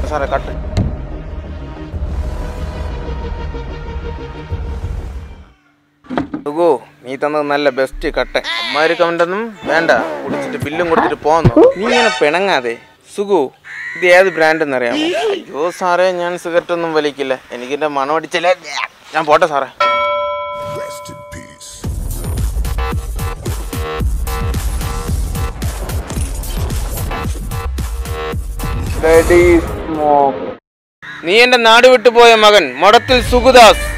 സാറേ കട്ട് സുഖു നീ തന്നത് നല്ല ബെസ്റ്റ് കട്ടെ അമ്മാര് കമന്റൊന്നും വേണ്ട കുടിച്ചിട്ട് ബില്ലും കൊടുത്തിട്ട് പോന്നു നീ ഇങ്ങനെ പിണങ്ങാതെ സുഖു ഇത് ഏത് ബ്രാൻഡ് എന്നറിയാമോ അയ്യോ സാറേ ഞാൻ സിഗരറ്റ് ഒന്നും വലിക്കില്ല എനിക്കെന്റെ മണം അടിച്ചില്ല ഞാൻ പോട്ടെ സാറേ Rest in peace. നീ എന്റെ നാട് വിട്ടുപോയ മകൻ മഠത്തിൽ സുഗുദാസ്